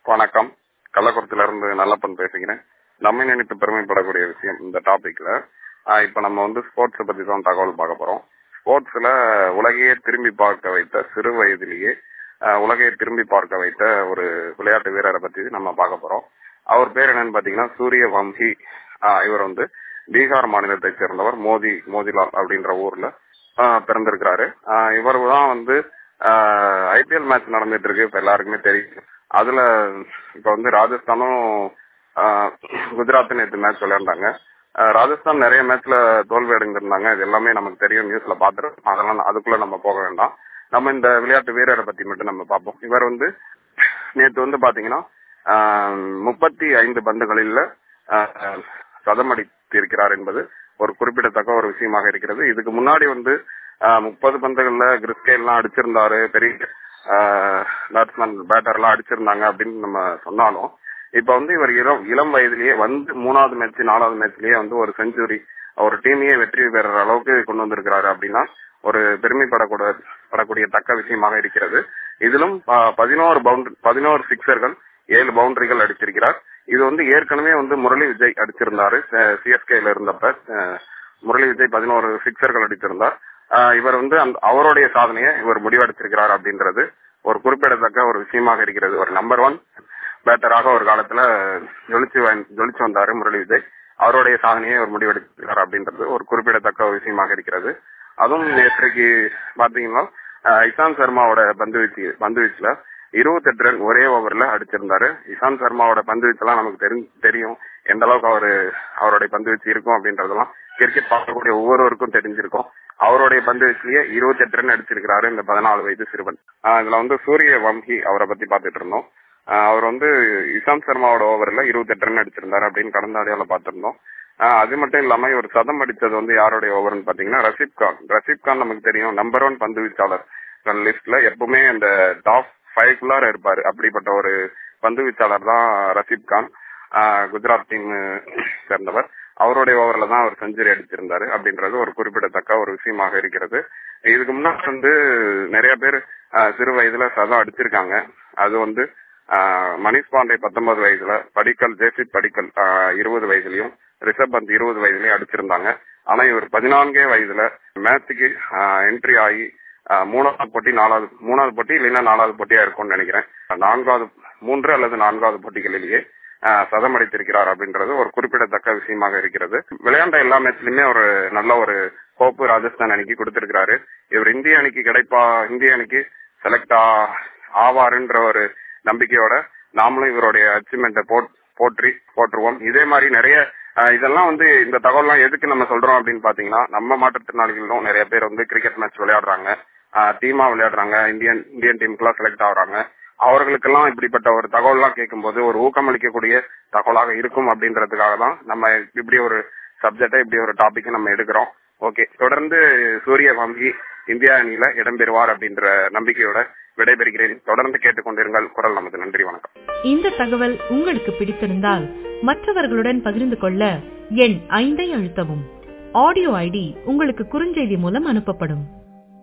வணக்கம் கள்ளக்குளத்துல இருந்து நல்லப்பன் பேசுகிறேன் நம்மை நினைத்து பெருமைப்படக்கூடிய விஷயம் இந்த டாபிக்ல ஆஹ் இப்ப நம்ம வந்து ஸ்போர்ட்ஸ் பத்தி தான் தகவல் பார்க்க போறோம் ஸ்போர்ட்ஸ்ல உலகையே திரும்பி பார்க்க வைத்த சிறு வயதிலேயே ஆஹ் உலகையே திரும்பி பார்க்க வைத்த ஒரு விளையாட்டு வீரரை பத்தி நம்ம பார்க்க போறோம் அவர் பேர் என்னன்னு பாத்தீங்கன்னா சூரிய வம்சி ஆஹ் இவர் வந்து பீகார் மாநிலத்தை சேர்ந்தவர் மோதி மோதிலால் அப்படின்ற ஊர்ல ஆஹ் பிறந்திருக்கிறாரு ஆஹ் இவர் தான் வந்து ஐபிஎல் மேட்ச் நடந்துட்டு இருக்கு இப்ப எல்லாருக்குமே தெரியும் அதுல இப்ப வந்து ராஜஸ்தானும் ஆஹ் குஜராத் நேற்று மேட்ச் விளையாண்டாங்க ஆஹ் ராஜஸ்தான் நிறைய மேட்ச்ல தோல்வி அடைந்திருந்தாங்க இது எல்லாமே நமக்கு தெரியும் நியூஸ்ல பாத்துருக்கோம் அதெல்லாம் அதுக்குள்ள நம்ம போக வேண்டாம் நம்ம இந்த விளையாட்டு வீரரை பத்தி மட்டும் நம்ம பார்ப்போம் இவர் வந்து நேற்று வந்து பாத்தீங்கன்னா முப்பத்தி ஐந்து பந்துகளில் சதமடித்திருக்கிறார் என்பது ஒரு குறிப்பிடத்தக்க ஒரு விஷயமாக இருக்கிறது இதுக்கு முன்னாடி வந்து முப்பது பந்துகள்ல கிறிஸ்கே எல்லாம் அடிச்சிருந்தாரு பெரிய பேட்ஸ்மேன் பேட்டர் எல்லாம் அடிச்சிருந்தாங்க அப்படின்னு நம்ம சொன்னாலும் இப்ப வந்து இவர் இளம் இளம் வயதிலேயே வந்து மூணாவது மேட்ச் நாலாவது மேட்ச்லயே வந்து ஒரு செஞ்சுரி ஒரு டீமையே வெற்றி பெற அளவுக்கு கொண்டு வந்திருக்கிறாரு அப்படின்னா ஒரு பெருமைப்படக்கூட படக்கூடிய தக்க விஷயமாக இருக்கிறது இதிலும் பதினோரு பவுண்டரி பதினோரு சிக்ஸர்கள் ஏழு பவுண்டரிகள் அடிச்சிருக்கிறார் இது வந்து ஏற்கனவே வந்து முரளி விஜய் அடிச்சிருந்தாரு சிஎஸ்கேல இருந்தப்ப முரளி விஜய் பதினோரு சிக்ஸர்கள் அடித்திருந்தார் இவர் வந்து அவருடைய சாதனையை இவர் முடிவெடுத்திருக்கிறார் அப்படின்றது ஒரு குறிப்பிடத்தக்க ஒரு விஷயமாக இருக்கிறது ஒரு நம்பர் ஒன் பேட்டராக ஒரு காலத்துல ஜொலிச்சு ஜொலிச்சு வந்தாரு முரளி விஜய் அவருடைய சாதனையை ஒரு முடிவெடுக்கிறார் அப்படின்றது ஒரு குறிப்பிடத்தக்க ஒரு விஷயமாக இருக்கிறது அதுவும் நேற்றைக்கு பாத்தீங்கன்னா இசாந்த் சர்மாவோட பந்து வீச்சு பந்து வீச்சுல இருபத்தெட்டு ரன் ஒரே ஓவர்ல அடிச்சிருந்தாரு இசாந்த் சர்மாவோட பந்து வீச்செல்லாம் நமக்கு தெரியும் எந்த அளவுக்கு அவரு அவருடைய பந்து வீச்சு இருக்கும் அப்படின்றதெல்லாம் கிரிக்கெட் பார்க்கக்கூடிய ஒவ்வொருவருக்கும் தெரிஞ்சிருக்கும் அவருடைய பந்து வீச்சிலேயே இருபத்தி எட்டு ரன் அடிச்சிருக்கிறாரு இந்த பதினாலு வயது சிறுவன் இதுல வந்து சூரிய வம்ஹி அவரை பத்தி பாத்துட்டு இருந்தோம் அவர் வந்து இசாந்த் சர்மாவோட ஓவர்ல இருபத்தி எட்டு ரன் அடிச்சிருந்தாரு அப்படின்னு கடந்த ஆடியோல பாத்திருந்தோம் அது மட்டும் இல்லாம இவர் சதம் அடிச்சது வந்து யாருடைய ஓவர்னு பாத்தீங்கன்னா ரஷீப் கான் ரஷீப் கான் நமக்கு தெரியும் நம்பர் ஒன் பந்து வீச்சாளர் லிஸ்ட்ல எப்பவுமே அந்த டாப் ஃபைவ்குள்ளார இருப்பாரு அப்படிப்பட்ட ஒரு பந்து வீச்சாளர் தான் ரஷீப் கான் குஜராத் டீம் சேர்ந்தவர் அவருடைய ஓவர்ல தான் அவர் செஞ்சுரி அடிச்சிருந்தாரு அப்படின்றது ஒரு குறிப்பிடத்தக்க ஒரு விஷயமாக இருக்கிறது இதுக்கு முன்னாடி வந்து நிறைய பேர் சிறு வயதுல சதம் அடிச்சிருக்காங்க அது வந்து மணிஷ் பாண்டே பத்தொன்பது வயதுல படிக்கல் ஜேசித் படிக்கல் இருபது வயதுலயும் ரிஷப் பந்த் இருபது வயதுலயும் அடிச்சிருந்தாங்க ஆனா இவர் பதினான்கே வயதுல மேட்சுக்கு என்ட்ரி ஆகி மூணாவது போட்டி நாலாவது மூணாவது போட்டி இல்லைன்னா நாலாவது போட்டியா இருக்கும்னு நினைக்கிறேன் நான்காவது மூன்று அல்லது நான்காவது போட்டிகளிலேயே சதம் அடித்திருக்கிறார் அப்படின்றது ஒரு குறிப்பிடத்தக்க விஷயமாக இருக்கிறது விளையாண்ட எல்லா மேட்ச்லயுமே ஒரு நல்ல ஒரு கோப்பு ராஜஸ்தான் அணிக்கு கொடுத்திருக்கிறாரு இவர் இந்திய அணிக்கு கிடைப்பா இந்திய அணிக்கு செலக்ட் ஆவாருன்ற ஒரு நம்பிக்கையோட நாமளும் இவருடைய அச்சீவ்மெண்ட்டை போற்றி போற்றுவோம் இதே மாதிரி நிறைய இதெல்லாம் வந்து இந்த தகவல்லாம் எதுக்கு நம்ம சொல்றோம் அப்படின்னு பாத்தீங்கன்னா நம்ம மாற்றுத்திறனாளிகளும் நிறைய பேர் வந்து கிரிக்கெட் மேட்ச் விளையாடுறாங்க டீமா விளையாடுறாங்க இந்தியன் இந்தியன் டீமுக்குலாம் செலக்ட் ஆகுறாங்க அவர்களுக்கெல்லாம் இப்படிப்பட்ட ஒரு தகவல்லாம் கேட்கும்போது ஒரு ஊக்கமளிக்கக்கூடிய தகவலாக இருக்கும் அப்படின்றதுக்காக தான் நம்ம இப்படி ஒரு சப்ஜெக்டை இப்படி ஒரு டாபிக் நம்ம எடுக்கிறோம் ஓகே தொடர்ந்து சூரிய வங்கி இந்தியா அணியில இடம்பெறுவார் அப்படின்ற நம்பிக்கையோட விடைபெறுகிறேன் தொடர்ந்து கேட்டுக்கொண்டிருங்கள் குரல் நமக்கு நன்றி வணக்கம் இந்த தகவல் உங்களுக்கு பிடித்திருந்தால் மற்றவர்களுடன் பகிர்ந்து கொள்ள எண் ஐந்தை அழுத்தவும் ஆடியோ ஐடி உங்களுக்கு குறுஞ்செய்தி மூலம் அனுப்பப்படும்